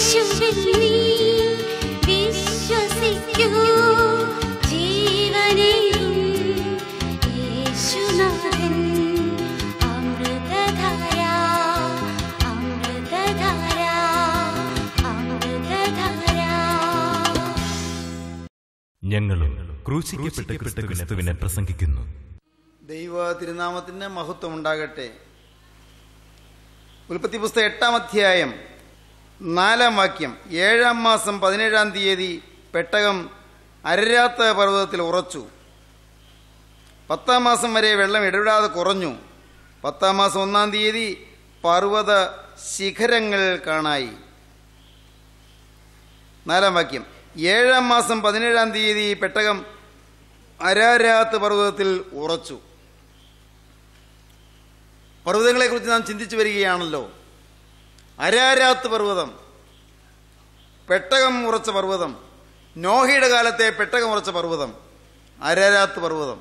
യേശുവിൽ നീ വിശ്വസിക്കൂ ജീവനെയും യേശുനാഥൻ അമൃതധാര അമൃതധാര അമൃതധാര ഞങ്ങളും ക്രൂശിക്കപ്പെട്ട ക്രിസ്തുവിനെ പ്രസംഗിക്കുന്നു ദൈവ തിരുനാമത്തിന് മഹത്വം ഉണ്ടാകട്ടെ ഉൽപ്പത്തി പുസ്തകം എട്ടാം അധ്യായം നാലാം വാക്യം ഏഴാം മാസം പതിനേഴാം തീയതി പെട്ടകം അരരാത്ത പർവ്വതത്തിൽ ഉറച്ചു പത്താം മാസം വരെ വെള്ളം ഇടവിടാതെ കുറഞ്ഞു പത്താം മാസം ഒന്നാം തീയതി പർവ്വത ശിഖരങ്ങൾ കാണായി നാലാം വാക്യം ഏഴാം മാസം പതിനേഴാം തീയതി പെട്ടകം അരാരാത്ത് പർവ്വതത്തിൽ ഉറച്ചു പർവ്വതങ്ങളെക്കുറിച്ച് നാം ചിന്തിച്ചു വരികയാണല്ലോ അരാരാത്ത് പർവ്വതം പെട്ടകം ഉറച്ച പർവ്വതം നോഹയുടെ കാലത്തെ പെട്ടകം ഉറച്ച പർവ്വതം അരാരാത്ത് പർവ്വതം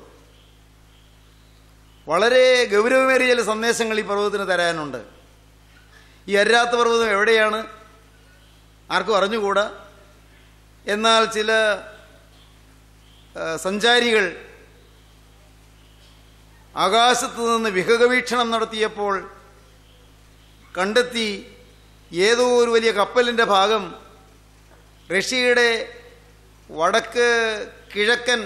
വളരെ ഗൗരവമേറിയ ചില സന്ദേശങ്ങൾ ഈ പർവ്വതത്തിന് തരാനുണ്ട് ഈ അരാത്ത് പർവ്വതം എവിടെയാണ് ആർക്കും അറിഞ്ഞുകൂടാ എന്നാൽ ചില ആ, സഞ്ചാരികൾ ആകാശത്ത് നിന്ന് വിഹകവീക്ഷണം നടത്തിയപ്പോൾ കണ്ടെത്തി ഏതോ ഒരു വലിയ കപ്പലിൻ്റെ ഭാഗം റഷ്യയുടെ വടക്ക് കിഴക്കൻ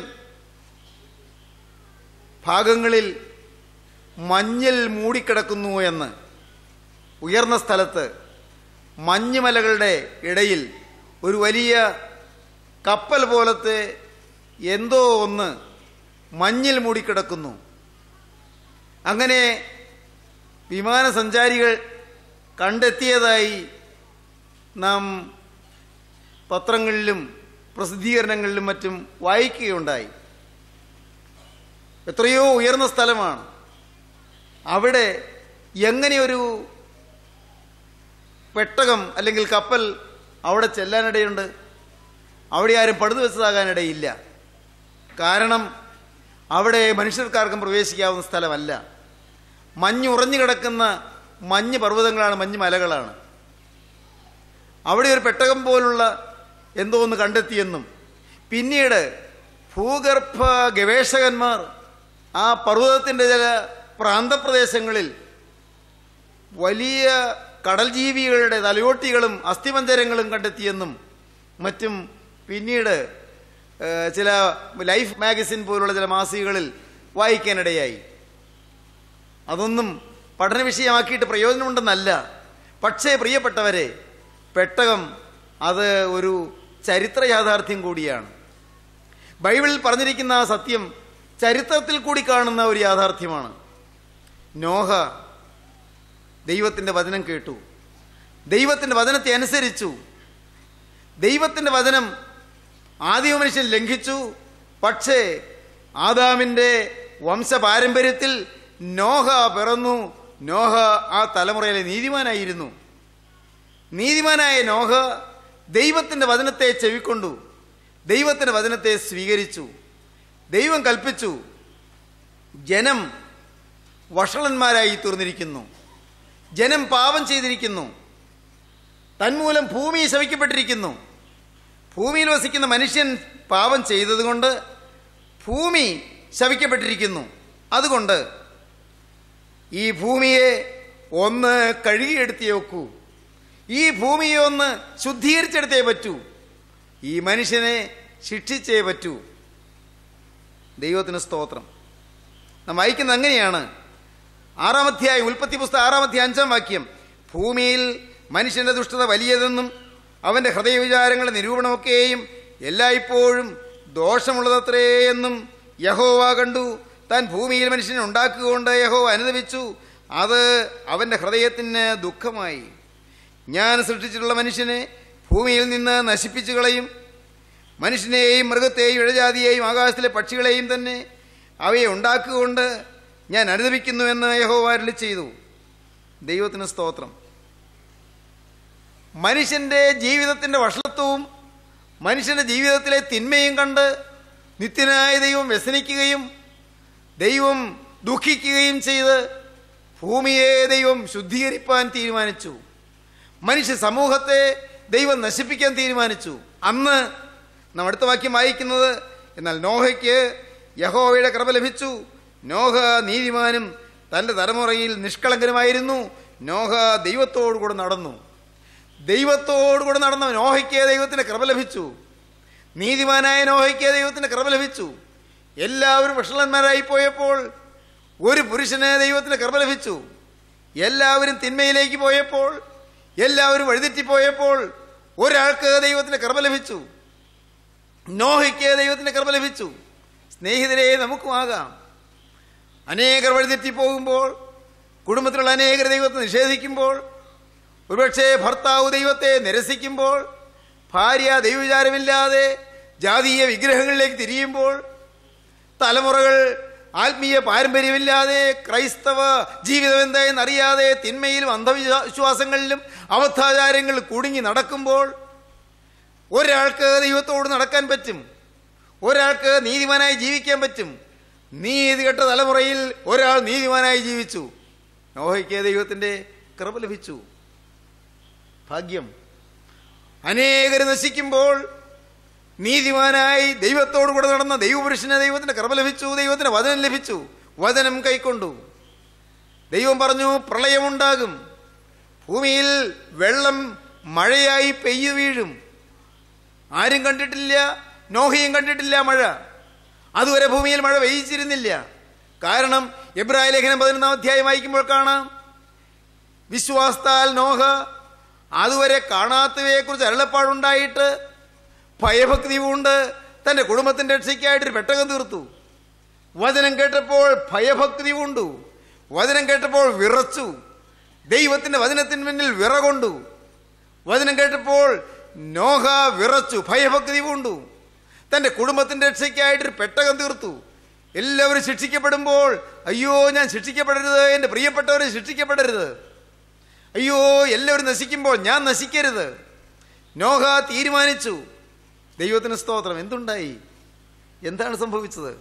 ഭാഗങ്ങളിൽ മഞ്ഞിൽ മൂടിക്കിടക്കുന്നു എന്ന് ഉയർന്ന സ്ഥലത്ത് മഞ്ഞുമലകളുടെ ഇടയിൽ ഒരു വലിയ കപ്പൽ പോലത്തെ എന്തോ ഒന്ന് മഞ്ഞിൽ മൂടിക്കിടക്കുന്നു അങ്ങനെ വിമാനസഞ്ചാരികൾ കണ്ടെത്തിയതായി നാം പത്രങ്ങളിലും പ്രസിദ്ധീകരണങ്ങളിലും മറ്റും വായിക്കുകയുണ്ടായി എത്രയോ ഉയർന്ന സ്ഥലമാണ് അവിടെ എങ്ങനെയൊരു പെട്ടകം അല്ലെങ്കിൽ കപ്പൽ അവിടെ ചെല്ലാനിടയുണ്ട് അവിടെ ആരും പടുതു വെച്ചതാകാനിടയില്ല കാരണം അവിടെ മനുഷ്യർക്കാർക്കും പ്രവേശിക്കാവുന്ന സ്ഥലമല്ല മഞ്ഞ് ഉറഞ്ഞു കിടക്കുന്ന മഞ്ഞ് പർവ്വതങ്ങളാണ് മഞ്ഞ് മലകളാണ് അവിടെ ഒരു പെട്ടകം പോലുള്ള എന്തോ ഒന്ന് കണ്ടെത്തിയെന്നും പിന്നീട് ഭൂഗർഭ ഗവേഷകന്മാർ ആ പർവ്വതത്തിൻ്റെ ചില പ്രാന്തപ്രദേശങ്ങളിൽ വലിയ കടൽ ജീവികളുടെ തലയോട്ടികളും അസ്ഥിപഞ്ചരങ്ങളും കണ്ടെത്തിയെന്നും മറ്റും പിന്നീട് ഏഹ്, ചില ലൈഫ് മാഗസിൻ പോലുള്ള ചില മാസികകളിൽ വായിക്കാനിടയായി അതൊന്നും പഠന വിഷയമാക്കിയിട്ട് പ്രയോജനമുണ്ടെന്നല്ല പക്ഷേ പ്രിയപ്പെട്ടവരെ പെട്ടകം അത് ഒരു ചരിത്ര യാഥാർത്ഥ്യം കൂടിയാണ് ബൈബിളിൽ പറഞ്ഞിരിക്കുന്ന ആ സത്യം ചരിത്രത്തിൽ കൂടി കാണുന്ന ഒരു യാഥാർത്ഥ്യമാണ് നോഹ ദൈവത്തിൻ്റെ വചനം കേട്ടു ദൈവത്തിൻ്റെ വചനത്തെ അനുസരിച്ചു ദൈവത്തിൻ്റെ വചനം ആദിമ മനുഷ്യൻ ലംഘിച്ചു പക്ഷേ ആദാമിൻ്റെ വംശപാരമ്പര്യത്തിൽ നോഹ പിറന്നു നോഹ ആ തലമുറയിലെ നീതിമാനായിരുന്നു നീതിമാനായ നോഹ ദൈവത്തിൻ്റെ വചനത്തെ ചെവിക്കൊണ്ടു ദൈവത്തിൻ്റെ വചനത്തെ സ്വീകരിച്ചു ദൈവം കൽപ്പിച്ചു ജനം വഷളന്മാരായി തീർന്നിരിക്കുന്നു ജനം പാപം ചെയ്തിരിക്കുന്നു തന്മൂലം ഭൂമി ശവിക്കപ്പെട്ടിരിക്കുന്നു ഭൂമിയിൽ വസിക്കുന്ന മനുഷ്യൻ പാപം ചെയ്തതുകൊണ്ട് ഭൂമി ശവിക്കപ്പെട്ടിരിക്കുന്നു അതുകൊണ്ട് ഈ ഭൂമിയെ ഒന്ന് കഴുകിയെടുത്തേ വെക്കൂ ഈ ഭൂമിയെ ഒന്ന് ശുദ്ധീകരിച്ചെടുത്തേ പറ്റൂ ഈ മനുഷ്യനെ ശിക്ഷിച്ചേ പറ്റൂ ദൈവത്തിന് സ്തോത്രം നാം വായിക്കുന്നത് അങ്ങനെയാണ് ആറാമധ്യായം ഉൽപ്പത്തി പുസ്തകം ആറാമധ്യായം അഞ്ചാം വാക്യം ഭൂമിയിൽ മനുഷ്യന്റെ ദുഷ്ടത വലിയതെന്നും അവന്റെ ഹൃദയവിചാരങ്ങളുടെ നിരൂപണമൊക്കെയും എല്ലായ്പ്പോഴും ദോഷമുള്ളതത്രേ എന്നും യഹോവ കണ്ടു താൻ ഭൂമിയിൽ മനുഷ്യനെ ഉണ്ടാക്കുകൊണ്ട് യഹോവ അനുദപിച്ചു അത് അവന്റെ ഹൃദയത്തിന് ദുഃഖമായി ഞാൻ സൃഷ്ടിച്ചിട്ടുള്ള മനുഷ്യനെ ഭൂമിയിൽ നിന്ന് നശിപ്പിച്ചു കളയും മനുഷ്യനെയും മൃഗത്തെയും ഇഴജാതിയെയും ആകാശത്തിലെ പക്ഷികളെയും തന്നെ അവയെ ഉണ്ടാക്കുകൊണ്ട് ഞാൻ അനുദപിക്കുന്നുവെന്ന് യഹോവ അരുളി ചെയ്തു ദൈവത്തിന് സ്തോത്രം മനുഷ്യന്റെ ജീവിതത്തിന്റെ വഷളത്വവും മനുഷ്യന്റെ ജീവിതത്തിലെ തിന്മയും കണ്ട് നിത്യനായ ദൈവം വ്യസനിക്കുകയും ദൈവം ദുഃഖിക്കുകയും ചെയ്ത് ഭൂമിയെ ദൈവം ശുദ്ധീകരിപ്പാൻ തീരുമാനിച്ചു മനുഷ്യ സമൂഹത്തെ ദൈവം നശിപ്പിക്കാൻ തീരുമാനിച്ചു അന്ന് നാം അടുത്ത വാക്യം വായിക്കുന്നത് എന്നാൽ നോഹയ്ക്ക് യഹോവയുടെ കൃപ ലഭിച്ചു നോഹ നീതിമാനും തൻ്റെ തലമുറയിൽ നിഷ്കളങ്കനുമായിരുന്നു നോഹ ദൈവത്തോടുകൂടെ നടന്നു ദൈവത്തോടുകൂടെ നടന്ന നോഹയ്ക്ക് ദൈവത്തിന് കൃപ ലഭിച്ചു നീതിമാനായ നോഹയ്ക്ക് ദൈവത്തിന് കൃപ ലഭിച്ചു എല്ലാവരും വഷളന്മാരായി പോയപ്പോൾ ഒരു പുരുഷന് ദൈവത്തിന് കൃപ ലഭിച്ചു എല്ലാവരും തിന്മയിലേക്ക് പോയപ്പോൾ എല്ലാവരും വഴിതെറ്റിപ്പോയപ്പോൾ ഒരാൾക്ക് ദൈവത്തിന് കൃപ ലഭിച്ചു നോഹയ്ക്ക് ദൈവത്തിന് കൃപ ലഭിച്ചു സ്നേഹിതരെ നമുക്കുമാകാം അനേകർ വഴിതെറ്റിപ്പോകുമ്പോൾ കുടുംബത്തിലുള്ള അനേകർ ദൈവത്തെ നിഷേധിക്കുമ്പോൾ ഒരുപക്ഷെ ഭർത്താവ് ദൈവത്തെ നിരസിക്കുമ്പോൾ ഭാര്യ ദൈവവിചാരമില്ലാതെ ജാതീയ വിഗ്രഹങ്ങളിലേക്ക് തിരിയുമ്പോൾ തലമുറകൾ ആത്മീയ പാരമ്പര്യമില്ലാതെ ക്രൈസ്തവ ജീവിതം എന്തായെന്ന് അറിയാതെ തിന്മയിലും അന്ധവിശ്വാസങ്ങളിലും അബദ്ധാചാരങ്ങളിൽ കുടുങ്ങി നടക്കുമ്പോൾ ഒരാൾക്ക് ദൈവത്തോട് നടക്കാൻ പറ്റും ഒരാൾക്ക് നീതിമാനായി ജീവിക്കാൻ പറ്റും നീതികെട്ട തലമുറയിൽ ഒരാൾ നീതിമാനായി ജീവിച്ചു നോഹയ്ക്ക് ദൈവത്തിൻ്റെ കൃപ ലഭിച്ചു ഭാഗ്യം അനേകർ നശിക്കുമ്പോൾ നീതിമാനായി ദൈവത്തോടു കൂടെ നടന്ന ദൈവപുരുഷന് ദൈവത്തിന്റെ കൃപ ലഭിച്ചു ദൈവത്തിന് വചനം ലഭിച്ചു വചനം കൈക്കൊണ്ടു ദൈവം പറഞ്ഞു പ്രളയമുണ്ടാകും ഭൂമിയിൽ വെള്ളം മഴയായി പെയ്യു വീഴും ആരും കണ്ടിട്ടില്ല നോഹയും കണ്ടിട്ടില്ല മഴ അതുവരെ ഭൂമിയിൽ മഴ പെയ്യിച്ചിരുന്നില്ല കാരണം എബ്രായ ലേഖനം പതിനൊന്നാം അധ്യായം വായിക്കുമ്പോൾ കാണാം വിശ്വാസത്താൽ നോഹ അതുവരെ കാണാത്തവയെക്കുറിച്ച് അരുളപ്പാടുണ്ടായിട്ട് ഭയഭക്തി കൊണ്ട് തൻ്റെ കുടുംബത്തിൻ്റെ രക്ഷയ്ക്കായിട്ടൊരു പെട്ടകം തീർത്തു വചനം കേട്ടപ്പോൾ ഭയഭക്തി കൊണ്ടു വചനം കേട്ടപ്പോൾ വിറച്ചു ദൈവത്തിൻ്റെ വചനത്തിന് മുന്നിൽ വിറകൊണ്ടു വചനം കേട്ടപ്പോൾ നോഹ വിറച്ചു ഭയഭക്തി കൊണ്ടു തൻ്റെ കുടുംബത്തിൻ്റെ രക്ഷയ്ക്കായിട്ടൊരു പെട്ടകം തീർത്തു എല്ലാവരും ശിക്ഷിക്കപ്പെടുമ്പോൾ അയ്യോ ഞാൻ ശിക്ഷിക്കപ്പെടരുത് എൻ്റെ പ്രിയപ്പെട്ടവരെ ശിക്ഷിക്കപ്പെടരുത് അയ്യോ എല്ലാവരും നശിക്കുമ്പോൾ ഞാൻ നശിക്കരുത് നോഹ തീരുമാനിച്ചു ദൈവത്തിന് സ്തോത്രം എന്തുണ്ടായി എന്താണ് സംഭവിച്ചത്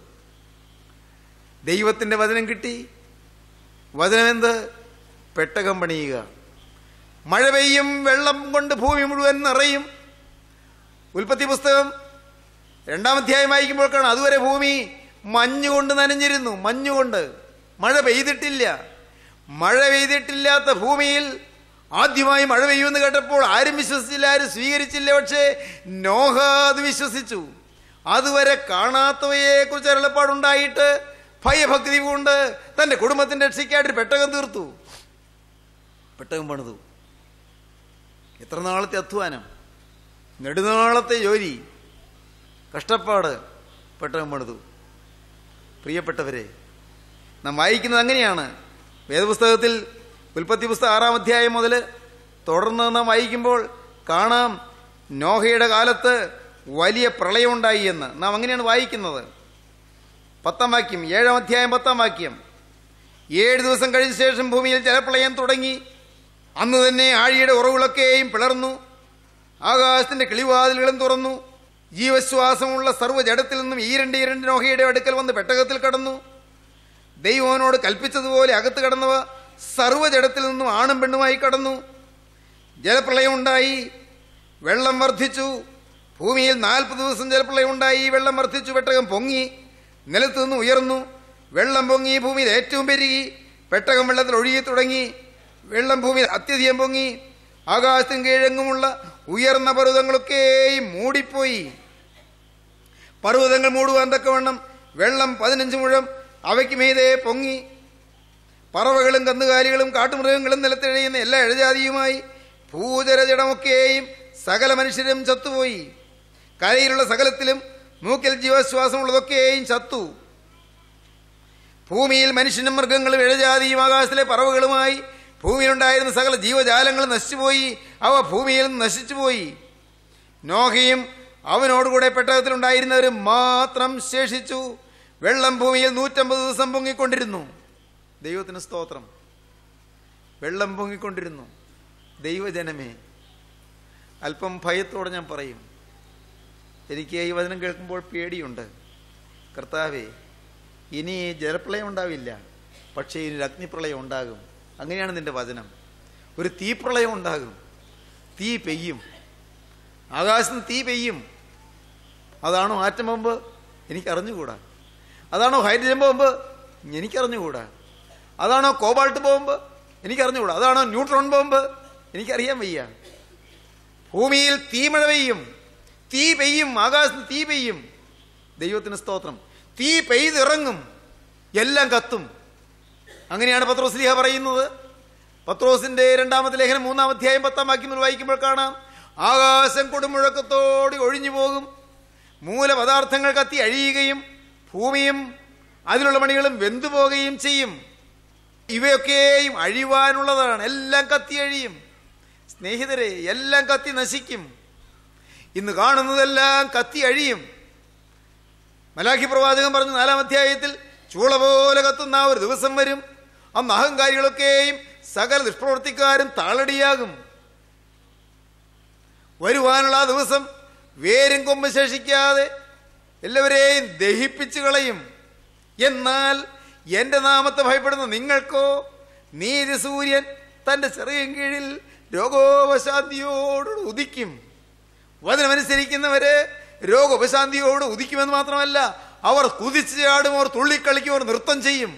ദൈവത്തിൻ്റെ വചനം കിട്ടി വചനം എന്ത് പെട്ടകം പണിയുക മഴ പെയ്യും വെള്ളം കൊണ്ട് ഭൂമി മുഴുവൻ നിറയും ഉൽപ്പത്തി പുസ്തകം രണ്ടാം അധ്യായം വായിക്കുമ്പോൾ കാണാം അതുവരെ ഭൂമി മഞ്ഞുകൊണ്ട് നനഞ്ഞിരുന്നു മഞ്ഞുകൊണ്ട് മഴ പെയ്തിട്ടില്ല മഴ പെയ്തിട്ടില്ലാത്ത ഭൂമിയിൽ ആദ്യമായി മഴ പെയ്യുമെന്ന് കേട്ടപ്പോൾ ആരും വിശ്വസിച്ചില്ല ആരും സ്വീകരിച്ചില്ല പക്ഷേ നോഹ അത് വിശ്വസിച്ചു അതുവരെ കാണാത്തവയെ കുറിച്ച് അരുളപ്പാടുണ്ടായിട്ട് ഭയഭക്തി കൊണ്ട് തൻ്റെ കുടുംബത്തിൻ്റെ രക്ഷയ്ക്കായിട്ട് പെട്ടകം തീർത്തു പെട്ടകം പണിതു എത്ര നാളത്തെ അധ്വാനം നെടുനാളത്തെ ജോലി കഷ്ടപ്പാട് പെട്ടകം പണിതു പ്രിയപ്പെട്ടവരെ നാം വായിക്കുന്നത് അങ്ങനെയാണ് വേദപുസ്തകത്തിൽ ഉൽപ്പത്തി പുസ്തകം ആറാം അധ്യായം മുതൽ തുടർന്ന് നാം വായിക്കുമ്പോൾ കാണാം നോഹയുടെ കാലത്ത് വലിയ പ്രളയമുണ്ടായി എന്ന് നാം അങ്ങനെയാണ് വായിക്കുന്നത് പത്താം വാക്യം ഏഴാം അധ്യായം പത്താം വാക്യം ഏഴ് ദിവസം കഴിഞ്ഞ ശേഷം ഭൂമിയിൽ ജലപ്രളയം തുടങ്ങി അന്ന് തന്നെ ആഴിയുടെ ഉറവുകളൊക്കെയും പിളർന്നു ആകാശത്തിന്റെ കിളിവാതിലുകളും തുറന്നു ജീവശ്വാസമുള്ള സർവ്വജടത്തിൽ നിന്നും ഈരണ്ട് ഈരണ്ട് നോഹയുടെ അടുക്കൽ വന്ന് പെട്ടകത്തിൽ കടന്നു ദൈവവനോട് കൽപ്പിച്ചതുപോലെ അകത്ത് കടന്നവ സർവ്വജടത്തിൽ നിന്നും ആണും പെണ്ണുമായി കടന്നു ജലപ്രളയം ഉണ്ടായി വെള്ളം വർദ്ധിച്ചു ഭൂമിയിൽ നാൽപ്പത് ദിവസം ജലപ്രളയം ഉണ്ടായി വെള്ളം വർദ്ധിച്ചു പെട്ടകം പൊങ്ങി നിലത്തു നിന്ന് ഉയർന്നു വെള്ളം പൊങ്ങി ഭൂമിയിൽ ഏറ്റവും പെരുകി പെട്ടകം വെള്ളത്തിൽ ഒഴുകി തുടങ്ങി വെള്ളം ഭൂമിയിൽ അത്യധികം പൊങ്ങി ആകാശത്തിന് കീഴെങ്ങുമുള്ള ഉയർന്ന പർവ്വതങ്ങളൊക്കെയും മൂടിപ്പോയി പർവ്വതങ്ങൾ മൂടുവാൻ തക്കവണ്ണം വെള്ളം പതിനഞ്ച് മുഴം അവയ്ക്ക് മീതെ പൊങ്ങി പറവകളും കന്നുകാലികളും കാട്ടുമൃഗങ്ങളും നിലത്തിഴയുന്ന എല്ലാ ഇഴജാതിയുമായി ഭൂചരജടമൊക്കെയും സകല മനുഷ്യരും ചത്തുപോയി കരയിലുള്ള സകലത്തിലും മൂക്കിൽ ജീവശ്വാസമുള്ളതൊക്കെയും ചത്തു ഭൂമിയിൽ മനുഷ്യനും മൃഗങ്ങളും ഇഴജാതിയും ആകാശത്തിലെ പറവുകളുമായി ഭൂമിയിലുണ്ടായിരുന്ന സകല ജീവജാലങ്ങളും നശിച്ചുപോയി അവ ഭൂമിയിൽ നിന്ന് നശിച്ചുപോയി നോഹയും അവനോടുകൂടെ പെട്ടകത്തിലുണ്ടായിരുന്നവരും മാത്രം ശേഷിച്ചു വെള്ളം ഭൂമിയിൽ നൂറ്റമ്പത് ദിവസം പൊങ്ങിക്കൊണ്ടിരുന്നു ദൈവത്തിന് സ്തോത്രം വെള്ളം പൊങ്ങിക്കൊണ്ടിരുന്നു ദൈവജനമേ അല്പം ഭയത്തോടെ ഞാൻ പറയും എനിക്ക് ഈ വചനം കേൾക്കുമ്പോൾ പേടിയുണ്ട് കർത്താവേ ഇനി ജലപ്രളയം ഉണ്ടാവില്ല പക്ഷേ ഇനി ഒരു അഗ്നിപ്രളയം ഉണ്ടാകും അങ്ങനെയാണ് നിന്റെ വചനം ഒരു തീപ്രളയം ഉണ്ടാകും തീ പെയ്യും ആകാശത്ത് തീ പെയ്യും അതാണോ ആറ്റം ബോംബ് എനിക്കറിഞ്ഞുകൂടാ അതാണോ ഹൈഡ്രജൻ ബോംബ് എനിക്കറിഞ്ഞുകൂടാ അതാണോ കോബാൾട്ട് ബോംബ് എനിക്കറിഞ്ഞുകൂടാ അതാണോ ന്യൂട്രോൺ ബോംബ് എനിക്കറിയാൻ വയ്യ ഭൂമിയിൽ തീമഴ പെയ്യും തീ പെയ്യും ആകാശത്ത് തീ പെയ്യും ദൈവത്തിന് സ്തോത്രം തീ പെയ്തിറങ്ങും എല്ലാം കത്തും അങ്ങനെയാണ് പത്രോസ് ലീഹ പറയുന്നത് പത്രോസിന്റെ രണ്ടാമത്തെ ലേഖനം മൂന്നാം അധ്യായം പത്താം വാക്യം മുതൽ വായിക്കുമ്പോൾ കാണാം ആകാശം കൊടുമുഴക്കത്തോടെ ഒഴിഞ്ഞു പോകും മൂലപദാർത്ഥങ്ങൾ കത്തി അഴിയുകയും ഭൂമിയും അതിലുള്ള മണികളും വെന്തുപോകുകയും ചെയ്യും ഇവയൊക്കെയും അഴിവാനുള്ളതാണ് എല്ലാം കത്തി അഴിയും സ്നേഹിതരെ എല്ലാം കത്തി നശിക്കും ഇന്ന് കാണുന്നതെല്ലാം കത്തി അഴിയും മലാഖി പ്രവാചകൻ പറഞ്ഞു നാലാം അധ്യായത്തിൽ ചൂള പോലെ കത്തുന്ന ആ ഒരു ദിവസം വരും അന്ന് അഹങ്കാരികളൊക്കെയും സകല ദുഷ്പ്രവർത്തിക്കാരും താളടിയാകും വരുവാനുള്ള ആ ദിവസം വേരും കൊമ്പ് ശേഷിക്കാതെ എല്ലാവരെയും ദഹിപ്പിച്ചു കളയും എന്നാൽ എൻ്റെ നാമത്തെ ഭയപ്പെടുന്ന നിങ്ങൾക്കോ നീതി സൂര്യൻ തൻ്റെ ചെറിയ കീഴിൽ രോഗോപശാന്തിയോട് ഉദിക്കും വചനമനുസരിക്കുന്നവര് രോഗോപശാന്തിയോട് ഉദിക്കുമെന്ന് മാത്രമല്ല അവർ കുതിച്ചു ചാടും അവർ തുള്ളിക്കളിക്കും അവർ നൃത്തം ചെയ്യും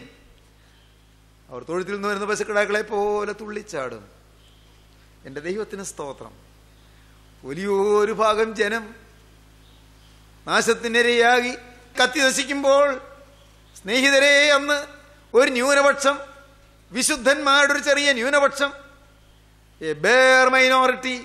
അവർ തൊഴുത്തിൽ നിന്ന് വരുന്ന പശുക്കിടാക്കളെ പോലെ തുള്ളിച്ചാടും എൻ്റെ ദൈവത്തിന് സ്തോത്രം വലിയൊരു ഭാഗം ജനം നാശത്തിനിരയാകി കത്തി നശിക്കുമ്പോൾ സ്നേഹിതരെ അന്ന് ഒരു ന്യൂനപക്ഷം വിശുദ്ധന്മാരുടെ ഒരു ചെറിയ ന്യൂനപക്ഷം എ ബേർ മൈനോറിറ്റി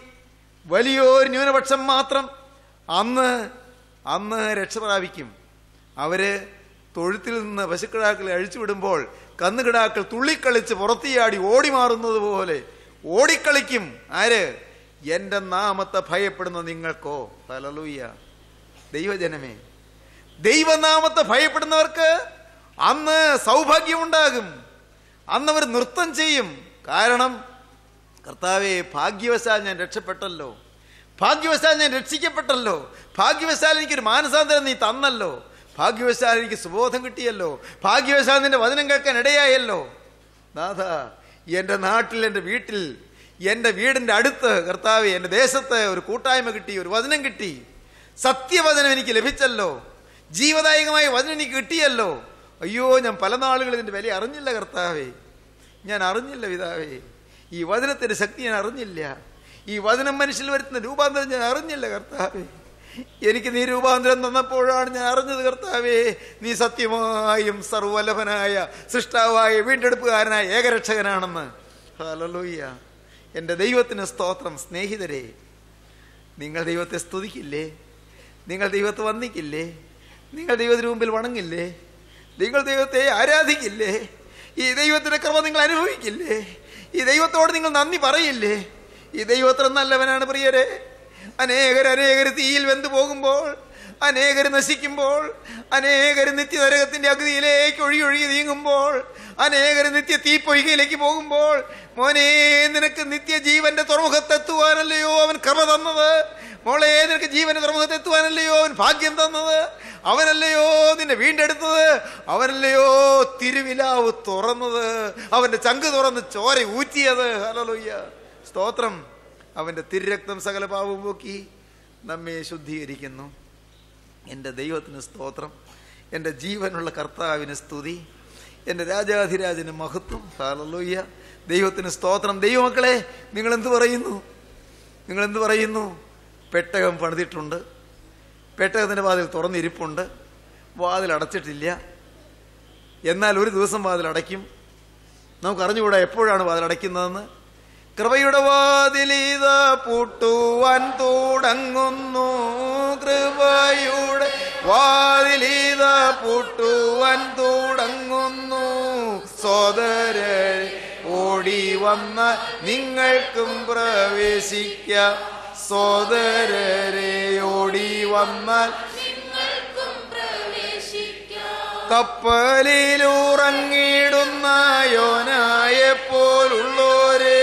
വലിയൊരു ന്യൂനപക്ഷം മാത്രം അന്ന് അന്ന് രക്ഷ പ്രാപിക്കും അവര് തൊഴുത്തിൽ നിന്ന് പശുക്കിടാക്കളെ അഴിച്ചുവിടുമ്പോൾ കന്നുകിടാക്കൾ തുള്ളിക്കളിച്ച് പുറത്തിയാടി ഓടി മാറുന്നത് പോലെ ഓടിക്കളിക്കും ആര് എന്റെ നാമത്തെ ഭയപ്പെടുന്ന നിങ്ങൾക്കോ തലലൂയ്യ ദൈവജനമേ ദൈവനാമത്തെ ഭയപ്പെടുന്നവർക്ക് അന്ന് സൗഭാഗ്യമുണ്ടാകും അന്ന് അവർ നൃത്തം ചെയ്യും കാരണം കർത്താവെ ഭാഗ്യവശാൽ ഞാൻ രക്ഷപ്പെട്ടല്ലോ ഭാഗ്യവശാൽ ഞാൻ രക്ഷിക്കപ്പെട്ടല്ലോ ഭാഗ്യവശാൽ എനിക്കൊരു മാനസാന്തരം നീ തന്നല്ലോ ഭാഗ്യവശാൽ എനിക്ക് സുബോധം കിട്ടിയല്ലോ ഭാഗ്യവശാൽ നിന്റെ വചനം കേൾക്കാൻ ഇടയായല്ലോ നാഥ എൻ്റെ നാട്ടിൽ എൻ്റെ വീട്ടിൽ എൻ്റെ വീടിൻ്റെ അടുത്ത് കർത്താവ് എൻ്റെ ദേശത്ത് ഒരു കൂട്ടായ്മ കിട്ടി ഒരു വചനം കിട്ടി സത്യവചനം എനിക്ക് ലഭിച്ചല്ലോ ജീവദായകമായ വചനം എനിക്ക് കിട്ടിയല്ലോ അയ്യോ ഞാൻ പല നാളുകൾ ഇതിൻ്റെ വില അറിഞ്ഞില്ല കർത്താവേ ഞാൻ അറിഞ്ഞില്ല പിതാവേ ഈ വചനത്തിന്റെ ശക്തി ഞാൻ അറിഞ്ഞില്ല ഈ വചനം മനുഷ്യൽ വരുത്തുന്ന രൂപാന്തരം ഞാൻ അറിഞ്ഞില്ല കർത്താവേ എനിക്ക് നീ രൂപാന്തരം തന്നപ്പോഴാണ് ഞാൻ അറിഞ്ഞത് കർത്താവേ നീ സത്യമായും സർവലഭനായ സൃഷ്ടാവായ വീണ്ടെടുപ്പുകാരനായ ഏകരക്ഷകനാണെന്ന് ഹല്ലേലൂയ എൻ്റെ ദൈവത്തിന് സ്തോത്രം സ്നേഹിതരെ നിങ്ങൾ ദൈവത്തെ സ്തുതിക്കില്ലേ നിങ്ങൾ ദൈവത്തെ വന്ദിക്കില്ലേ നിങ്ങൾ ദൈവത്തിന് മുമ്പിൽ വണങ്ങില്ലേ നിങ്ങൾ ദൈവത്തെ ആരാധിക്കില്ലേ ഈ ദൈവത്തിന്റെ കൃപ നിങ്ങൾ അനുഭവിക്കില്ലേ ഈ ദൈവത്തോട് നിങ്ങൾ നന്ദി പറയില്ലേ ഈ ദൈവത്ര നല്ലവനാണ് പ്രിയരെ അനേകർ അനേകർ തീയിൽ വെന്തു പോകുമ്പോൾ അനേകർ നശിക്കുമ്പോൾ അനേകർ നിത്യനരകത്തിന്റെ അഗ്നിയിലേക്ക് ഒഴുകി ഒഴുകി നീങ്ങുമ്പോൾ അനേകർ നിത്യ തീപ്പൊയ്കയിലേക്ക് പോകുമ്പോൾ മോനെ നിനക്ക് നിത്യജീവന്റെ തുറമുഖത്തെത്തുവാനല്ലയോ അവൻ കൃപ തന്നത് മോളെ നിനക്ക് ജീവന്റെ തുറമുഖത്തെത്തുവാനല്ലയോ അവൻ ഭാഗ്യം തന്നത് അവനല്ലയോ നിന്നെ വീണ്ടെടുത്തത് അവനല്ലയോ തിരുവിലാവ് തുറന്നത് അവന്റെ ചങ്ക് തുറന്ന് ചോര ഊറ്റിയത് ഹലോയ്യ സ്തോത്രം അവന്റെ തിരുരക്തം സകല പാവവും പോക്കി നമ്മെ ശുദ്ധീകരിക്കുന്നു എൻ്റെ ദൈവത്തിന് സ്തോത്രം എൻ്റെ ജീവനുള്ള കർത്താവിന് സ്തുതി എൻ്റെ രാജാധിരാജന് മഹത്വം ഹാലലോയ്യ ദൈവത്തിന് സ്തോത്രം ദൈവമക്കളെ നിങ്ങൾ എന്ത് പറയുന്നു നിങ്ങൾ എന്ത് പറയുന്നു പെട്ടകം പണിതിട്ടുണ്ട് പെട്ടകത്തിൻ്റെ വാതിൽ തുറന്നിരിപ്പുണ്ട് വാതിൽ അടച്ചിട്ടില്ല എന്നാൽ ഒരു ദിവസം വാതിൽ അടയ്ക്കും നമുക്ക് അറിഞ്ഞുകൂടാ എപ്പോഴാണ് വാതിൽ അടയ്ക്കുന്നതെന്ന് കൃപയുടെ വാതിലീത പൂട്ടുവാൻ തുടങ്ങുന്നു കൃപയുടെ വാതിലീത പൂട്ടുവാൻ തുടങ്ങുന്നു സോദരരെ ഓടി വന്ന നിങ്ങൾക്കും പ്രവേശിക്കാം സോദരരെ ഓടി വന്നാൽ കപ്പലിലുറങ്ങിടുന്ന യോനായെ പോലുള്ളോരേ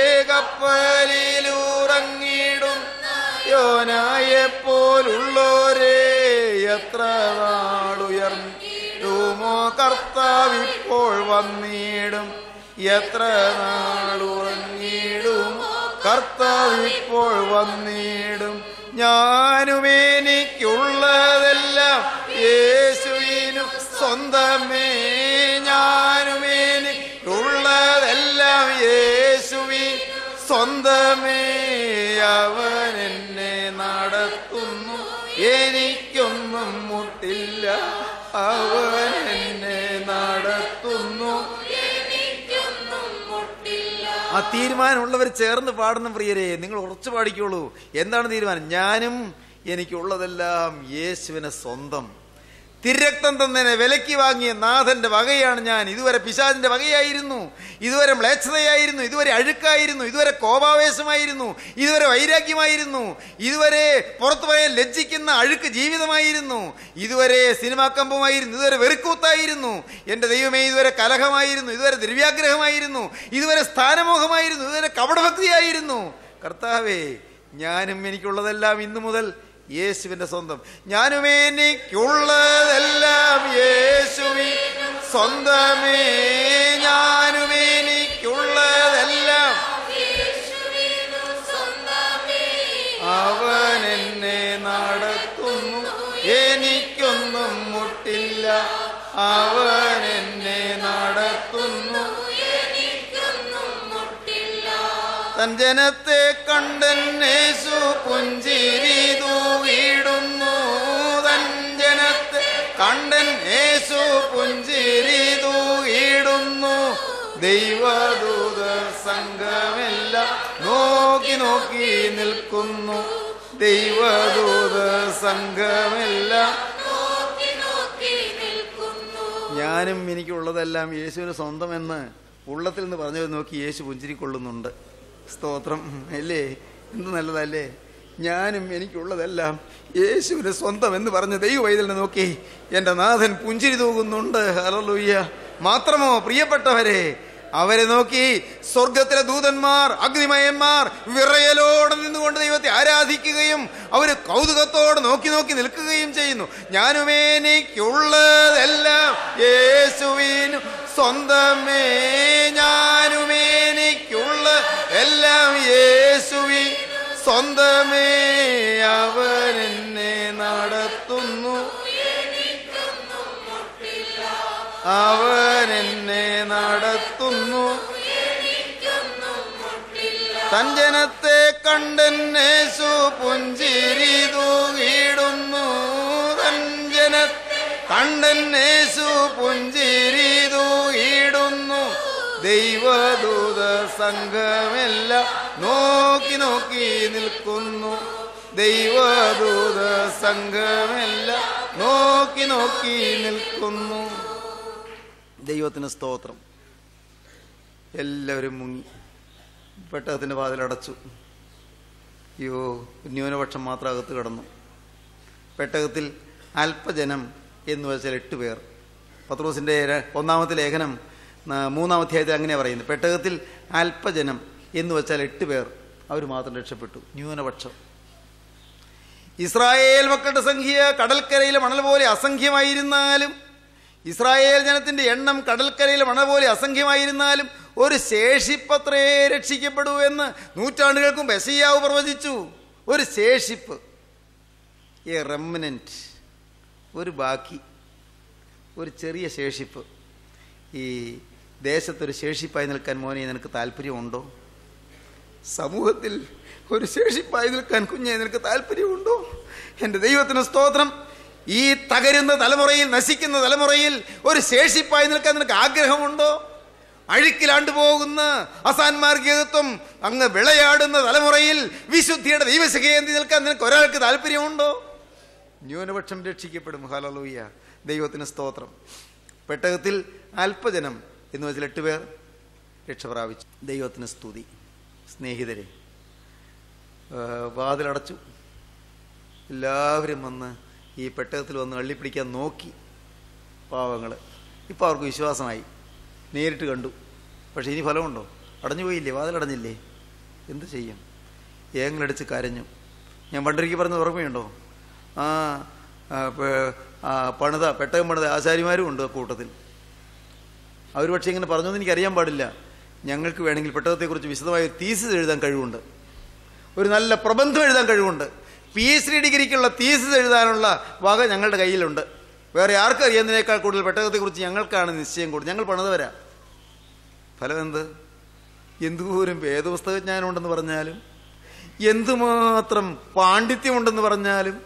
കപ്പലിലുറങ്ങിടും യോനായെ പോലുള്ളോരേ എത്ര നാളുയർന്നുമോ കർത്താവിപ്പോൾ വന്നിടും എത്ര നാളുറങ്ങിടും കർത്താവിപ്പോൾ വന്നിടും ഞാനും എനിക്കുള്ളതെല്ലാം യേശുവിനു സ്വന്തമേ ഞാനും എനിക്കുള്ളതെല്ലാം യേശുവി സ്വന്തമേ അവൻ എന്നെ നടത്തുന്നു എനിക്കൊന്നും മുട്ടില്ല അവൻ എന്നെ നടത്തുന്നു ആ തീരുമാനമുള്ളവർ ചേർന്ന് പാടുന്ന പ്രിയരെ നിങ്ങൾ ഉറച്ചു പാടിക്കോളൂ എന്താണ് തീരുമാനം ഞാനും എനിക്കുള്ളതെല്ലാം യേശുവിനെ സ്വന്തം തിരക്തം തന്നതിനെ വിലയ്ക്ക് വാങ്ങിയ നാഥന്റെ വകയാണ് ഞാൻ ഇതുവരെ പിശാചിന്റെ വകയായിരുന്നു ഇതുവരെ മ്ലേച്ഛതയായിരുന്നു ഇതുവരെ അഴുക്കായിരുന്നു ഇതുവരെ കോപാവേശമായിരുന്നു ഇതുവരെ വൈരാഗ്യമായിരുന്നു ഇതുവരെ പുറത്തു പറയാൻ ലജ്ജിക്കുന്ന അഴുക്ക് ജീവിതമായിരുന്നു ഇതുവരെ സിനിമാ കമ്പമായിരുന്നു ഇതുവരെ വെറുക്കൂത്തായിരുന്നു എൻ്റെ ദൈവമേ ഇതുവരെ കലഹമായിരുന്നു ഇതുവരെ ദ്രവ്യാഗ്രഹമായിരുന്നു ഇതുവരെ സ്ഥാനമോഹമായിരുന്നു ഇതുവരെ കപടഭക്തിയായിരുന്നു കർത്താവേ ഞാനും എനിക്കുള്ളതെല്ലാം ഇന്നു മുതൽ യേശുവിന്റെ സ്വന്തം ഞാനും എനിക്കുള്ളതെല്ലാം യേശുവി സ്വന്തമേ ഞാനും എനിക്കുള്ളതെല്ലാം അവൻ എന്നെ നടത്തുന്നു എനിക്കൊന്നും മുട്ടില്ല അവൻ എന്നെ നടത്തുന്നു തൻ ജനത്തെ കണ്ടന്നേശു പുഞ്ചിരി തൂകിടുന്നു തൻ ജനത്തെ കണ്ടൻ യേശു പുഞ്ചിരി തൂകിടുന്നു ദൈവദൂത സംഘമെല്ലാം നോക്കി നോക്കി നിൽക്കുന്നു ദൈവദൂത സംഘമെല്ലാം ഞാനും എനിക്കുള്ളതെല്ലാം യേശുവിന് സ്വന്തമെന്ന് ഉള്ളത്തിൽ നിന്ന് പറഞ്ഞത് നോക്കി യേശു പുഞ്ചിരിക്കൊള്ളുന്നുണ്ട് സ്തോത്രം അല്ലേ എന്ത് നല്ലതല്ലേ ഞാനും എനിക്കുള്ളതെല്ലാം യേശുവിന് സ്വന്തം എന്ന് പറഞ്ഞ ദൈവവൈതലിനെ നോക്കി എൻ്റെ നാഥൻ പുഞ്ചിരി തൂകുന്നുണ്ട് ഹലലൂയ്യ മാത്രമോ പ്രിയപ്പെട്ടവരെ അവരെ നോക്കി സ്വർഗത്തിലെ ദൂതന്മാർ അഗ്നിമയന്മാർ വിറയലോടെ നിന്നുകൊണ്ട് ദൈവത്തെ ആരാധിക്കുകയും അവർ കൗതുകത്തോടെ നോക്കി നോക്കി നിൽക്കുകയും ചെയ്യുന്നു ഞാനും എനിക്കുള്ളതെല്ലാം യേശുവിനും സ്വന്തമേ ഞാനും എനിക്കുള്ള എല്ലാം യേശുവി സ്വന്തമേ അവൻ എന്നെ നടത്തുന്നു അവൻ എന്നെ നടത്തുന്നു തൻ ജനത്തെ കണ്ടെന്നേശു പുഞ്ചിരി തൂകിടുന്നു തൻ ജനത്തെ കണ്ടെന്നേശു പുഞ്ചിരി തൂകിടുന്നു ദൈവദൂത സംഘമെല്ലാം നോക്കി നോക്കി നിൽക്കുന്നു ദൈവദൂത സംഘമെല്ലാം നോക്കി നോക്കി നിൽക്കുന്നു ദൈവത്തിന് സ്തോത്രം എല്ലാവരും മുങ്ങി പെട്ടകത്തിൻ്റെ വാതിലടച്ചു അയ്യോ ന്യൂനപക്ഷം മാത്രം അകത്ത് കിടന്നു പെട്ടകത്തിൽ അല്പജനം എന്ന് വെച്ചാൽ എട്ട് പേർ പത്രോസിൻ്റെ ര- ഒന്നാമത്തെ ലേഖനം ആ, മൂന്നാം അധ്യായത്തിൽ അങ്ങനെയാണ് പറയുന്നത് പെട്ടകത്തിൽ അല്പജനം എന്ന് വെച്ചാൽ എട്ട് പേർ അവർ മാത്രം രക്ഷപ്പെട്ടു ന്യൂനപക്ഷം ഇസ്രായേൽ മക്കളുടെ സംഖ്യ കടൽക്കരയിലെ മണൽ പോലെ അസംഖ്യമായിരുന്നാലും ഇസ്രായേൽ ജനത്തിന്റെ എണ്ണം കടൽക്കരയിലെ മണൽ പോലെ അസംഖ്യമായിരുന്നാലും ഒരു ശേഷിപ്പത്രേ രക്ഷിക്കപ്പെടൂ എന്ന് നൂറ്റാണ്ടുകൾക്കും ബെസയ്യാവ് പ്രവചിച്ചു ഒരു ശേഷിപ്പ് എ റെമനൻറ്റ് ഒരു ബാക്കി ഒരു ചെറിയ ശേഷിപ്പ് ഈ ദേശത്തൊരു ശേഷിപ്പായി നിൽക്കാൻ മോനെ നിനക്ക് താല്പര്യമുണ്ടോ സമൂഹത്തിൽ ഒരു ശേഷിപ്പായി നിൽക്കാൻ കുഞ്ഞെ നിനക്ക് താല്പര്യമുണ്ടോ എൻ്റെ ദൈവത്തിന് സ്തോത്രം ഈ തകരുന്ന തലമുറയിൽ നശിക്കുന്ന തലമുറയിൽ ഒരു ശേഷിപ്പായി നിൽക്കാൻ നിനക്ക് ആഗ്രഹമുണ്ടോ അഴുക്കിലാണ്ടു പോകുന്ന അസാൻമാർഗികത്വം അങ്ങ് വിളയാടുന്ന തലമുറയിൽ വിശുദ്ധിയുടെ ദൈവശകേന്തി നിൽക്കാൻ നിനക്ക് ഒരാൾക്ക് താല്പര്യമുണ്ടോ ന്യൂനപക്ഷം രക്ഷിക്കപ്പെടും ഹലലൂയ ദൈവത്തിന് സ്തോത്രം പെട്ടകത്തിൽ അല്പജനം എന്ന് വെച്ചാൽ എട്ട് പേർ രക്ഷ പ്രാപിച്ചു ദൈവത്തിന് സ്തുതി സ്നേഹിതരെ ആ, വാതിലടച്ചു എല്ലാവരും വന്ന് ഈ പെട്ടകത്തിൽ വന്ന് അള്ളിപ്പിടിക്കാൻ നോക്കി പാവങ്ങൾ ഇപ്പോൾ അവർക്ക് വിശ്വാസമായി നേരിട്ട് കണ്ടു പക്ഷേ ഇനി ഫലമുണ്ടോ അടഞ്ഞു പോയില്ലേ വാതിലടഞ്ഞില്ലേ എന്ത് ചെയ്യും ഏങ്ങളടിച്ച് കരഞ്ഞു ഞാൻ പണ്ടൊരിക്കൽ പറഞ്ഞത് ഓർമ്മയുണ്ടോ ആ ആ, പെ- ആ, പണിത പെട്ടകം പണിത ആശാരിമാരും ഉണ്ട് ആ കൂട്ടത്തിൽ അവർ പക്ഷേ ഇങ്ങനെ പറഞ്ഞൊന്നും എനിക്കറിയാൻ പാടില്ല ഞങ്ങൾക്ക് വേണമെങ്കിൽ പെട്ടകത്തെക്കുറിച്ച് വിശദമായ ഒരു തീസിസ് എഴുതാൻ കഴിവുണ്ട് ഒരു നല്ല പ്രബന്ധം എഴുതാൻ കഴിവുണ്ട് പി എച്ച് ഡി ഡിഗ്രിക്കുള്ള തീസിസ് എഴുതാനുള്ള വക ഞങ്ങളുടെ കയ്യിലുണ്ട് വേറെ ആർക്കും അറിയുന്നതിനേക്കാൾ കൂടുതൽ പെട്ടകത്തെക്കുറിച്ച് ഞങ്ങൾക്കാണ് നിശ്ചയം കൂടുതൽ ഞങ്ങൾ പണിതവരാ ഫലം എന്ത് എന്തോരം വേദപുസ്തകജ്ഞാനമുണ്ടെന്ന് പറഞ്ഞാലും എന്തുമാത്രം പാണ്ഡിത്യമുണ്ടെന്ന് പറഞ്ഞാലും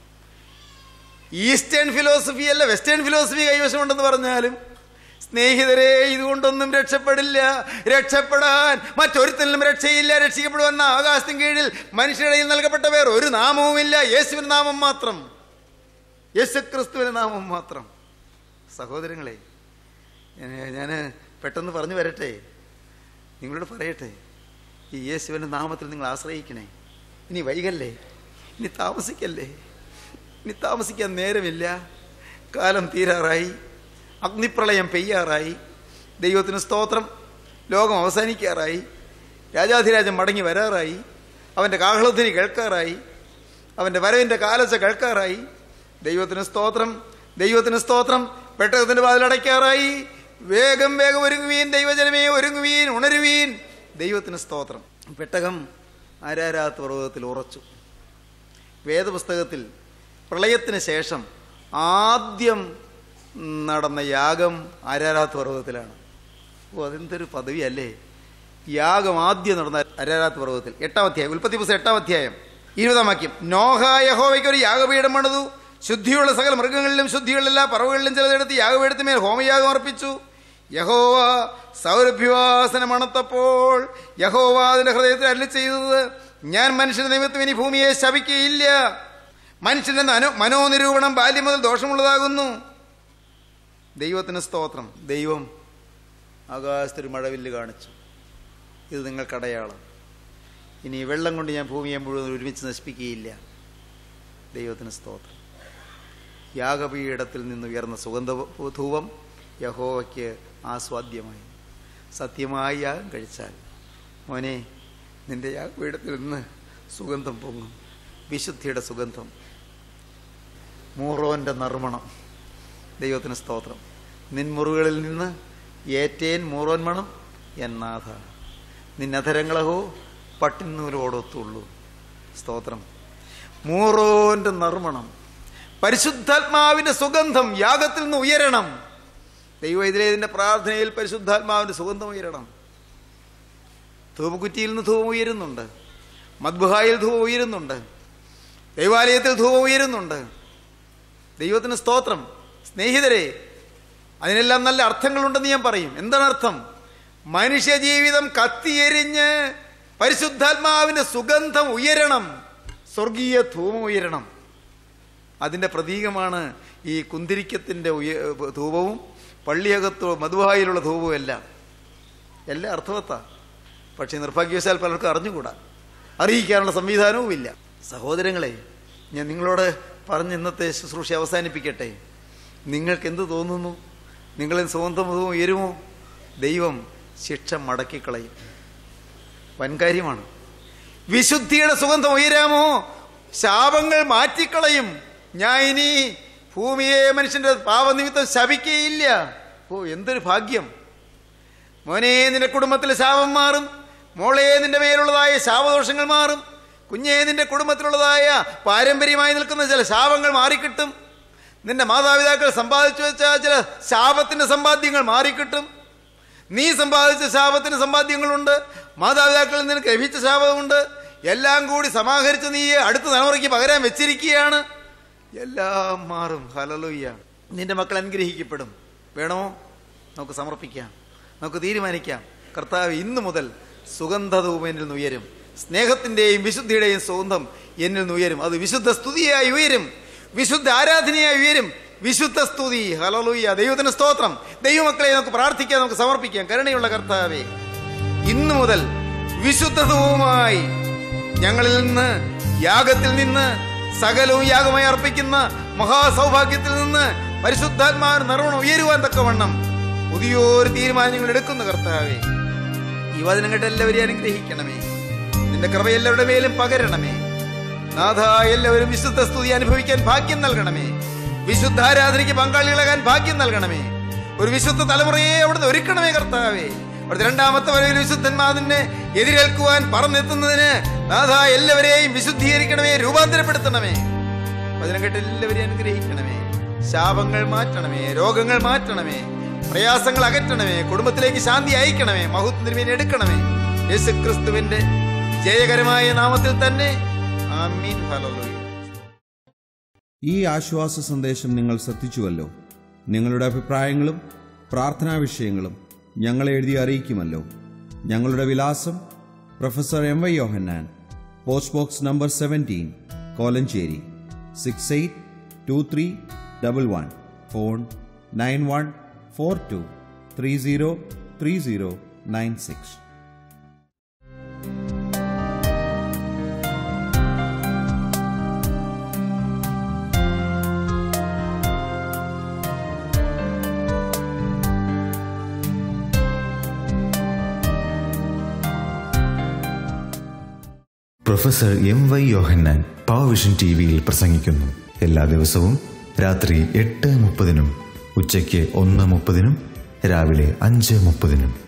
ഈസ്റ്റേൺ ഫിലോസഫി അല്ല വെസ്റ്റേൺ ഫിലോസഫി കൈവശമുണ്ടെന്ന് പറഞ്ഞാലും സ്നേഹിതരെ ഇതുകൊണ്ടൊന്നും രക്ഷപ്പെടില്ല രക്ഷപ്പെടാൻ മറ്റൊരുത്തനിലും രക്ഷയില്ല രക്ഷിക്കപ്പെടുവെന്ന ആകാശത്തിന് കീഴിൽ മനുഷ്യരുടെ നൽകപ്പെട്ട വേറെ ഒരു നാമവുമില്ല യേശുവിന് നാമം മാത്രം യേശുക്രിസ്തുവിന് നാമം മാത്രം സഹോദരങ്ങളെ ഞാൻ പെട്ടെന്ന് പറഞ്ഞു വരട്ടെ നിങ്ങളോട് പറയട്ടെ ഈ യേശുവിൻ്റെ നാമത്തിൽ നിങ്ങൾ ആശ്രയിക്കണേ ഇനി വൈകല്ലേ ഇനി താമസിക്കല്ലേ ഇനി താമസിക്കാൻ നേരമില്ല കാലം തീരാറായി അഗ്നിപ്രളയം പെയ്യാറായി ദൈവത്തിന് സ്തോത്രം ലോകം അവസാനിക്കാറായി രാജാധിരാജൻ മടങ്ങി വരാറായി അവൻ്റെ കാഹളധ്വനി കേൾക്കാറായി അവൻ്റെ വരവിൻ്റെ കാലച്ച കേൾക്കാറായി ദൈവത്തിന് സ്തോത്രം ദൈവത്തിന് സ്തോത്രം പെട്ടകത്തിൻ്റെ വാതിലടയ്ക്കാറായി വേഗം വേഗം ഒരുങ്ങുവീൻ ദൈവജനമേ ഒരുങ്ങുവീൻ ഉണരുവീൻ ദൈവത്തിന് സ്തോത്രം പെട്ടകം ആരാരാത്ത് പർവ്വതത്തിൽ ഉറച്ചു വേദപുസ്തകത്തിൽ പ്രളയത്തിന് ശേഷം ആദ്യം നടന്ന യാഗം ആരാരാത്ത് പർവ്വതത്തിലാണ് ഓ അതെന്തൊരു പദവിയല്ലേ യാഗം ആദ്യം നടന്ന അരാരാത്ത് പർവ്വതത്തിൽ എട്ടാം അധ്യായം ഉൽപ്പത്തി പുസ്തകം എട്ടാം അധ്യായം ഇരുപതാം വാക്യം നോഹ യഹോവയ്ക്ക് ഒരു യാഗപീഠം പണിതു ശുദ്ധിയുള്ള സകല മൃഗങ്ങളിലും ശുദ്ധിയുള്ള എല്ലാ പറവുകളിലും ചിലതെടുത്ത് യാഗപീഠത്തിന്മേൽ ഹോമയാഗം അർപ്പിച്ചു യഹോവ സൗരഭ്യവാസനം അണത്തപ്പോൾ യഹോവ അതിന്റെ ഹൃദയത്തിൽ അരളി ചെയ്തത് ഞാൻ മനുഷ്യന്റെ നിമിത്തം ഇനി ഭൂമിയെ ശപിക്കുകയില്ല മനുഷ്യന്റെ മനോ മനോനിരൂപണം ബാല്യം മുതൽ ദോഷമുള്ളതാകുന്നു ദൈവത്തിന് സ്തോത്രം ദൈവം ആകാശത്തൊരു മഴവില്ല് കാണിച്ചു ഇത് നിങ്ങൾക്കടയാളം ഇനി ഈ വെള്ളം കൊണ്ട് ഞാൻ ഭൂമിയെ മുഴുവൻ ഒരുമിച്ച് നശിപ്പിക്കുകയില്ല ദൈവത്തിന് സ്തോത്രം യാഗപീഠത്തിൽ നിന്ന് ഉയർന്ന സുഗന്ധ ധൂപം യഹോവയ്ക്ക് ആസ്വാദ്യമായി സത്യമായി യാഗം കഴിച്ചാൽ മോനെ നിന്റെ യാഗപീഠത്തിൽ നിന്ന് സുഗന്ധം പൊങ്ങും വിശുദ്ധിയുടെ സുഗന്ധം മൂറോന്റെ നറുമണം ദൈവത്തിന് സ്തോത്രം നിൻമുറികളിൽ നിന്ന് ഏറ്റേൻ മൂറോൻ മണം എന്നാഥ നിന്നധരങ്ങളഹോ പട്ടിന്നൂരോടൊത്തുള്ളൂ സ്തോത്രം മൂറോന്റെ നറുമണം പരിശുദ്ധാത്മാവിന്റെ സുഗന്ധം യാഗത്തിൽ നിന്ന് ഉയരണം ദൈവത്തിലേതിന്റെ പ്രാർത്ഥനയിൽ പരിശുദ്ധാത്മാവിന്റെ സുഗന്ധം ഉയരണം ധൂപക്കുറ്റിയിൽ നിന്ന് ധൂപം ഉയരുന്നുണ്ട് മദ്ബുഹായിൽ ധൂപം ഉയരുന്നുണ്ട് ദൈവാലയത്തിൽ ധൂപം ഉയരുന്നുണ്ട് ദൈവത്തിന് സ്തോത്രം സ്നേഹിതരെ അതിനെല്ലാം നല്ല അർത്ഥങ്ങളുണ്ടെന്ന് ഞാൻ പറയും എന്താണ് അർത്ഥം മനുഷ്യജീവിതം കത്തിയെരിഞ്ഞ് പരിശുദ്ധാത്മാവിന്റെ സുഗന്ധം ഉയരണം സ്വർഗീയ ധൂപം ഉയരണം അതിൻ്റെ പ്രതീകമാണ് ഈ കുന്തിരിക്കത്തിൻ്റെ ഉയ ധൂപവും പള്ളിയകത്തോ മധുവായിലുള്ള ധൂപവും എല്ലാം എല്ലാം അർത്ഥവത്താ പക്ഷേ നിർഭാഗ്യവശാൽ പലർക്കും അറിഞ്ഞുകൂടാ അറിയിക്കാനുള്ള സംവിധാനവും ഇല്ല സഹോദരങ്ങളെ ഞാൻ നിങ്ങളോട് പറഞ്ഞ് ഇന്നത്തെ ശുശ്രൂഷ അവസാനിപ്പിക്കട്ടെ നിങ്ങൾക്ക് എന്ത് തോന്നുന്നു നിങ്ങളിൽ സ്വന്തമതവും ഉയരുമോ ദൈവം ശിക്ഷ മടക്കിക്കളയും വൻകാര്യമാണ് വിശുദ്ധിയുടെ സുഗന്ധം ഉയരാമോ ശാപങ്ങൾ മാറ്റിക്കളയും ഞാൻ ഇനി ഭൂമിയെ മനുഷ്യന്റെ പാപനിമിത്തം ശപിക്കുകയില്ല ഓ എന്തൊരു ഭാഗ്യം മോനെ നിന്റെ കുടുംബത്തിൽ ശാപം മാറും മോളെ നിന്റെ മേലുള്ളതായ ശാപദോഷങ്ങൾ മാറും കുഞ്ഞേ നിന്റെ കുടുംബത്തിലുള്ളതായ പാരമ്പര്യമായി നിൽക്കുന്ന ചില ശാപങ്ങൾ മാറിക്കിട്ടും നിന്റെ മാതാപിതാക്കൾ സമ്പാദിച്ചു വെച്ച ചില ശാപത്തിന്റെ സമ്പാദ്യങ്ങൾ മാറിക്കിട്ടും നീ സമ്പാദിച്ച ശാപത്തിന് സമ്പാദ്യങ്ങളുണ്ട് മാതാപിതാക്കളിൽ നിനക്ക് ലഭിച്ച ശാപമുണ്ട് എല്ലാം കൂടി സമാഹരിച്ച് നീ അടുത്ത തലമുറയ്ക്ക് പകരാൻ വെച്ചിരിക്കുകയാണ് എല്ലാം മാറും ഹലലുയ്യ നിന്റെ മക്കൾ അനുഗ്രഹിക്കപ്പെടും വേണമോ നമുക്ക് സമർപ്പിക്കാം നമുക്ക് തീരുമാനിക്കാം കർത്താവ് ഇന്നു മുതൽ സുഗന്ധധൂപം എന്നിൽ നിന്ന് ഉയരും സ്നേഹത്തിന്റെയും വിശുദ്ധിയുടെയും സുഗന്ധം എന്നിൽ നിന്ന് ഉയരും അത് വിശുദ്ധ സ്തുതിയായി ഉയരും വിശുദ്ധ ആരാധനയായി ഉയരും വിശുദ്ധ സ്തുതി ഹലലുയ്യ ദൈവത്തിന് സ്തോത്രം ദൈവമക്കളെ നമുക്ക് പ്രാർത്ഥിക്കാം നമുക്ക് സമർപ്പിക്കാം കരുണയുള്ള കർത്താവേ ഇന്നു മുതൽ വിശുദ്ധതവുമായി ഞങ്ങളിൽ നിന്ന് യാഗത്തിൽ നിന്ന് സകലവും യാഗമായി അർപ്പിക്കുന്ന മഹാസൗഭാഗ്യത്തിൽ നിന്ന് പരിശുദ്ധാത്മാവിന് നിർവണം ഉയരുവാൻ തക്കവണ്ണം പുതിയൊരു തീരുമാനം ഞങ്ങൾ എടുക്കുന്ന കർത്താവേ ഈ വചനം കേട്ട് എല്ലാവരെയും അനുഗ്രഹിക്കണമേ നിന്റെ കൃപ എല്ലാവരുടെ മേലും പകരണമേ നാഥ എല്ലാവരും വിശുദ്ധ സ്തുതി അനുഭവിക്കാൻ ഭാഗ്യം നൽകണമേ വിശുദ്ധ ആരാധനയ്ക്ക് പങ്കാളികളാകാൻ ഭാഗ്യം നൽകണമേ ഒരു വിശുദ്ധ തലമുറയെ അവിടുന്ന് ഒരുക്കണമേ കർത്താവേ അവിടുത്തെ രണ്ടാമത്തെ വരവിൽ വിശുദ്ധന്മാതിനെ എതിരേൽക്കുവാൻ പറന്നെത്തുന്നതിന് നാഥ എല്ലാവരെയും വിശുദ്ധീകരിക്കണമേ രൂപാന്തരപ്പെടുത്തണമേ വചനം കേട്ട് എല്ലാവരെയും അനുഗ്രഹിക്കണമേ ശാപങ്ങൾ മാറ്റണമേ രോഗങ്ങൾ മാറ്റണമേ പ്രയാസങ്ങൾ അകറ്റണമേ കുടുംബത്തിലേക്ക് ശാന്തി അയക്കണമേ മഹത്വം എടുക്കണമേ യേശു ക്രിസ്തുവിന്റെ ജയകരമായ നാമത്തിൽ തന്നെ ആമീൻ ഹല്ലേലൂയ ഈ ആശ്വാസ സന്ദേശം നിങ്ങൾ ശ്രദ്ധിച്ചുവല്ലോ നിങ്ങളുടെ അഭിപ്രായങ്ങളും പ്രാർത്ഥനാ വിഷയങ്ങളും ഞങ്ങളെ എഴുതി അറിയിക്കുമല്ലോ ഞങ്ങളുടെ വിലാസം professor M Y Yohannan post box number seventeen Kolenchery six eight two three double one phone nine one four two three zero three zero nine six professor M Y Yohannan power vision T വിയിൽ പ്രസംഗിക്കുന്നു എല്ലാ ദിവസവും രാത്രി എട്ട് മുപ്പതിനും ഉച്ചയ്ക്ക് ഒന്ന് മുപ്പതിനും രാവിലെ അഞ്ച് മുപ്പതിനും